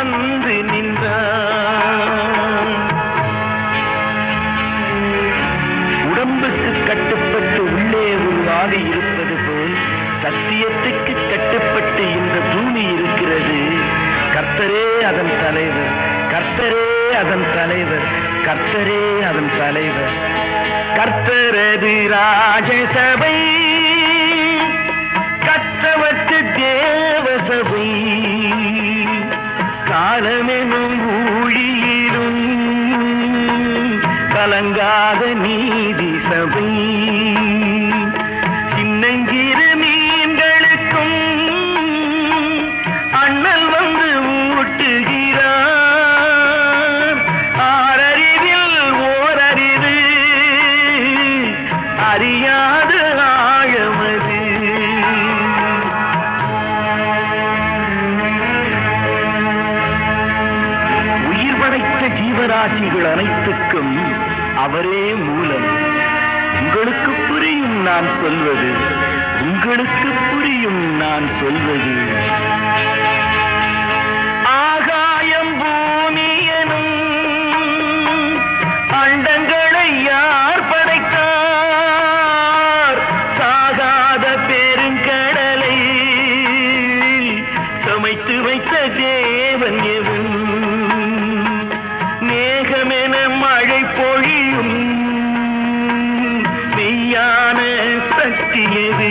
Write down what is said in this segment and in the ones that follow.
வந்து நின்றான் உடம்புக்கு கட்டுப்பட்டு உள்ளே ஒரு ஆவி இருப்பது போல் சத்தியத்துக்கு கட்டுப்பட்டு இந்த பூமி இருக்கிறது கர்த்தரே அதன் தலைவர் கர்த்தரே அதன் தலைவர் கர்த்தரே அதன் தலைவர் கர்த்தரது ராஜசபை கற்றவற்று தேவசபை காலமெனும் ஊழியிலும் கலங்காத நீதி சபை சின்னஞ்சிறு மீன்களுக்கும் அண்ணல் வந்து ஊட்டுகிறார் ஆறறிவில் ஓரறிவு அறியாத ஆழமது உயிர் படைத்த ஜீவராசிகள் அனைத்துக்கும் அவரே மூலம் உங்களுக்கு புரியும் நான் சொல்வது உங்களுக்கு புரியும் நான் சொல்வது ஆகாயம் பூமி எனும் அண்டங்களை யார் படைத்தார் சாகாத பெருங்கடலை சமைத்து வைத்த தேவன் எவன் மேகமென மழை பொழியும் மெய்யான சக்தி எது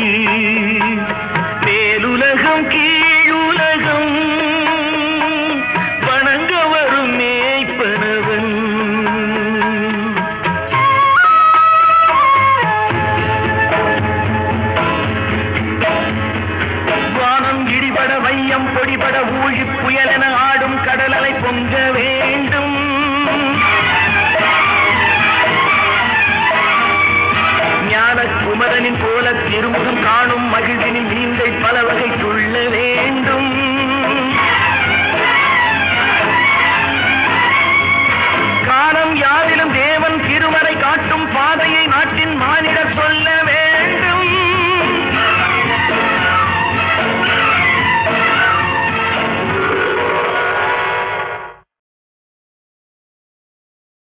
மேலுலகம் கீழுலகம் வணங்க வரும் மேய்ப்பனவன் வானம் இடிபட வையம் பொடிபட ஊழி புயலென ஆடும் கடலலை பொங்க வேண்டும் ஞான குமரனின் போல திருமுகம் காணும் மகிழ்வினில் மீன்கள் பல வகை துள்ள வேண்டும் காலம் யாவிலும் தேவன் திருமறை காட்டும் பாதையை நாட்டின் மானிடர் சொல்ல வேண்டும்